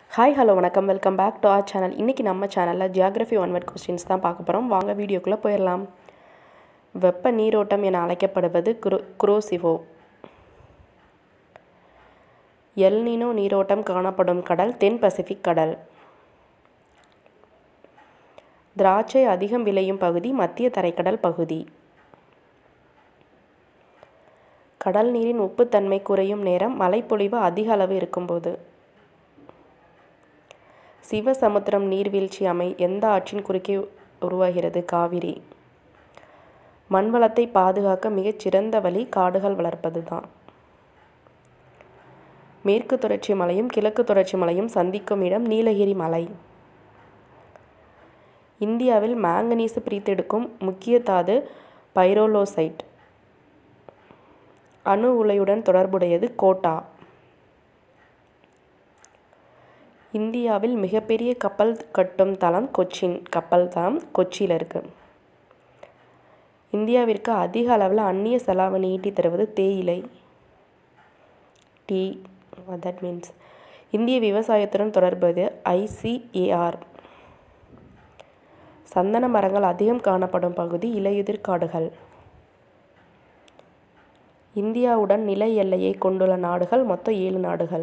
hi hello வணக்கம் welcome back to our channel இன்றைக்கி நம்ம சேனலில் ஜியாகிரஃபி ஒன் வேர்ட் கொஸ்டின்ஸ் தான் பார்க்க போகிறோம் வாங்க வீடியோக்குள்ளே போயிடலாம் வெப்ப நீரோட்டம் என அழைக்கப்படுவது குரோ குரோசிவோ எல்னினோ நீரோட்டம் காணப்படும் கடல் தென் பசிபிக் கடல் திராட்சை அதிகம் விளையும் பகுதி மத்திய தரைக்கடல் பகுதி கடல் நீரின் உப்புத்தன்மை குறையும் நேரம் மழைப்பொழிவு அதிக அளவு இருக்கும்போது சிவசமுத்திரம் நீர்வீழ்ச்சி அமை எந்த ஆற்றின் குறுக்கே உருவாகிறது காவிரி மண்வளத்தை பாதுகாக்க மிகச் சிறந்த வழி காடுகள் வளர்ப்பது தான் மேற்கு தொடர்ச்சி மலையும் கிழக்கு தொடர்ச்சி மலையும் சந்திக்கும் இடம் நீலகிரி மலை இந்தியாவில் மேங்கனீசு பிரித்தெடுக்கும் முக்கிய தாது பைரோலோசைட் அணு உலையுடன் தொடர்புடையது கோட்டா இந்தியாவில் மிகப்பெரிய கப்பல் கட்டும் தளம் கொச்சின் கப்பல் தளம் கொச்சியில் இருக்குது இந்தியாவிற்கு அதிக அளவில் அந்நிய செலாவணி ஈட்டி தருவது தேயிலை டீ தட் மீன்ஸ் இந்திய விவசாயத்துடன் தொடர்பது ஐசிஏஆர் சந்தன மரங்கள் அதிகம் காணப்படும் பகுதி இலையுதிர் காடுகள் இந்தியாவுடன் நில எல்லையை கொண்டுள்ள நாடுகள் மொத்தம் ஏழு நாடுகள்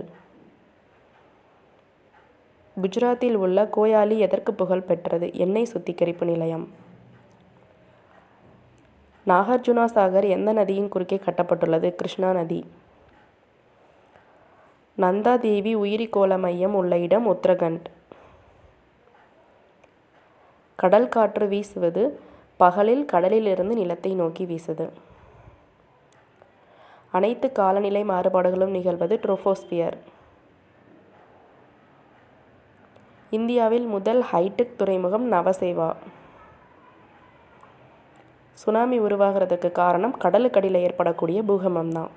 குஜராத்தில் உள்ள கோயாலி எதற்கு புகழ் பெற்றது எண்ணெய் சுத்திகரிப்பு நிலையம் நாகார்ஜுனா சாகர் எந்த நதியின் குறுக்கே கட்டப்பட்டுள்ளது கிருஷ்ணா நதி நந்தா தேவி உயிரிக்கோள மையம் உள்ள இடம் உத்தரகண்ட் கடல் காற்று வீசுவது பகலில் கடலிலிருந்து நிலத்தை நோக்கி வீசுது அனைத்து காலநிலை மாறுபாடுகளும் நிகழ்வது ட்ரோஃபோஸ்பியர் இந்தியாவில் முதல் ஹைடெக் துறைமுகம் நவசேவா சுனாமி உருவாகிறதுக்கு காரணம் கடலுக்கடியில் ஏற்படக்கூடிய பூகம்பம் தான்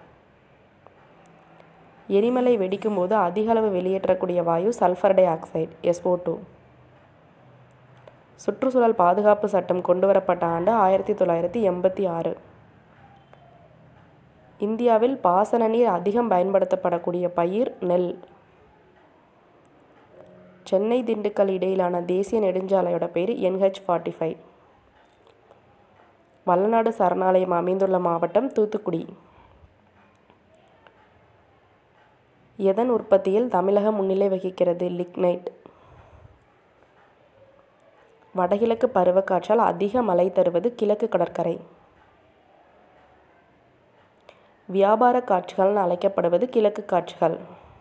எரிமலை வெடிக்கும் போது அதிக அளவு வெளியேற்றக்கூடிய வாயு sulphur dioxide S O two சுற்றுச்சூழல் பாதுகாப்பு சட்டம் கொண்டு வரப்பட்ட ஆண்டு ஆயிரத்தி தொள்ளாயிரத்தி எண்பத்தி ஆறு இந்தியாவில் பாசன நீர் அதிகம் பயன்படுத்தப்படக்கூடிய பயிர் நெல் சென்னை திண்டுக்கல் இடையிலான தேசிய நெடுஞ்சாலையோட பேர் என்ஹெச் ஃபார்ட்டி ஃபைவ் வல்லநாடு சரணாலயம் அமைந்துள்ள மாவட்டம் தூத்துக்குடி எதன் உற்பத்தியில் தமிழகம் முன்னிலை வகிக்கிறது லிக்னைட் வடகிழக்கு பருவக்காற்றால் அதிக மழை தருவது கிழக்கு கடற்கரை வியாபார காட்சிகள்னு அழைக்கப்படுவது கிழக்கு காட்சிகள்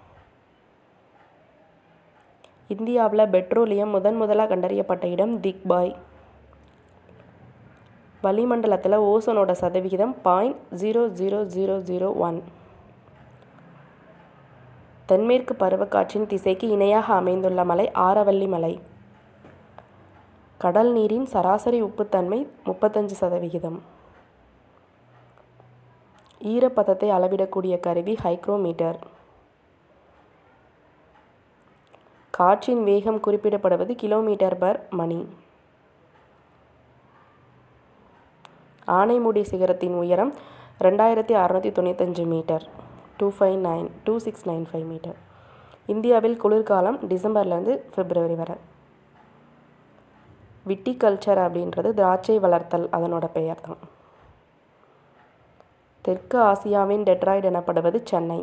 இந்தியாவில் பெட்ரோலியம் முதன் முதலாக கண்டறியப்பட்ட இடம் திக்பாய் வளிமண்டலத்தில் ஓசோனோட சதவிகிதம் point zero zero zero zero one தென்மேற்கு பருவக்காற்றின் திசைக்கு இணையாக அமைந்துள்ள மலை ஆரவல்லி மலை கடல் நீரின் சராசரி உப்புத்தன்மை முப்பத்தஞ்சு சதவிகிதம் ஈரப்பதத்தை அளவிடக்கூடிய கருவி ஹைக்ரோமீட்டர் காற்றின் வேகம் குறிப்பிடப்படுவது கிலோமீட்டர் பர் மணி ஆனைமுடி சிகரத்தின் உயரம் ரெண்டாயிரத்தி அறநூற்றி தொண்ணூத்தஞ்சு metre two five nine two six nine five metre இந்தியாவில் குளிர்காலம் டிசம்பர்லேருந்து பிப்ரவரி வரை விட்டிகல்ச்சர் அப்படின்றது திராட்சை வளர்த்தல் அதனோட பெயர் தான் தெற்கு ஆசியாவின் டெட்ராய்டு எனப்படுவது சென்னை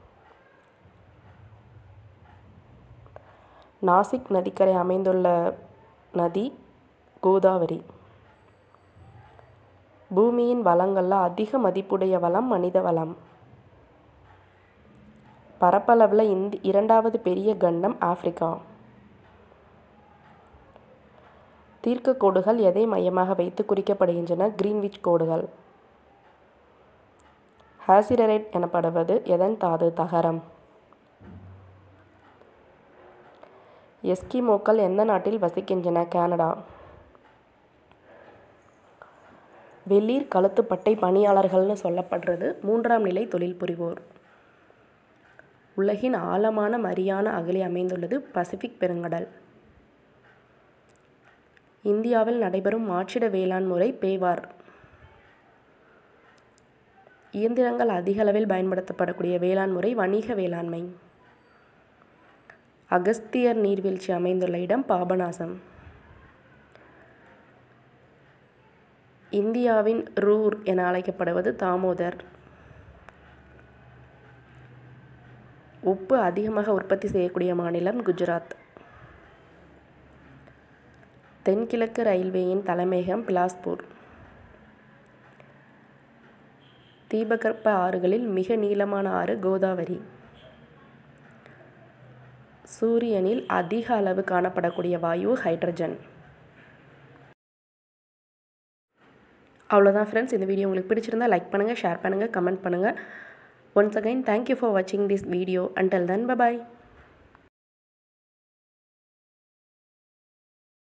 நாசிக் நதிக்கரை அமைந்துள்ள நதி கோதாவரி பூமியின் வளங்களில் அதிக மதிப்புடைய வளம் மனித வளம் பரப்பளவில் இந்தி இரண்டாவது பெரிய கண்டம் ஆப்பிரிக்கா தீர்க்க கோடுகள் எதை மையமாக வைத்து குறிக்கப்படுகின்றன கிரீன்விச் கோடுகள் ஹாசிடரைட் எனப்படுவது எதன் தாது தகரம் எஸ்கிமோக்கள் எந்த நாட்டில் வசிக்கின்றன கனடா வெளிர் கழுத்துப்பட்டை பணியாளர்கள்னு சொல்லப்படுறது மூன்றாம் நிலை தொழில் புரிவோர் உலகின் ஆழமான மரியான அகலி அமைந்துள்ளது பசிபிக் பெருங்கடல் இந்தியாவில் நடைபெறும் மாற்றிட வேளாண் முறை பேவார் இயந்திரங்கள் அதிக அளவில் பயன்படுத்தப்படக்கூடிய வேளாண் முறை வணிக வேளாண்மை அகஸ்தியர் நீர்வீழ்ச்சி அமைந்துள்ள இடம் பாபநாசம் இந்தியாவின் ரூர் என அழைக்கப்படுவது தாமோதர் உப்பு அதிகமாக உற்பத்தி செய்யக்கூடிய மாநிலம் குஜராத் தென்கிழக்கு ரயில்வேயின் தலைமையகம் பிலாஸ்பூர் தீபகற்ப ஆறுகளில் மிக நீளமான ஆறு கோதாவரி சூரியனில் அதிக அளவு காணப்படக்கூடிய வாயு ஹைட்ரஜன் அவ்வளோதான் ஃப்ரெண்ட்ஸ் இந்த வீடியோ உங்களுக்கு பிடிச்சிருந்தா லைக் பண்ணுங்கள் ஷேர் பண்ணுங்கள் கமெண்ட் பண்ணுங்கள் ஒன்ஸ் அகைன் தேங்க்யூ ஃபார் வாட்சிங் this video until then bye bye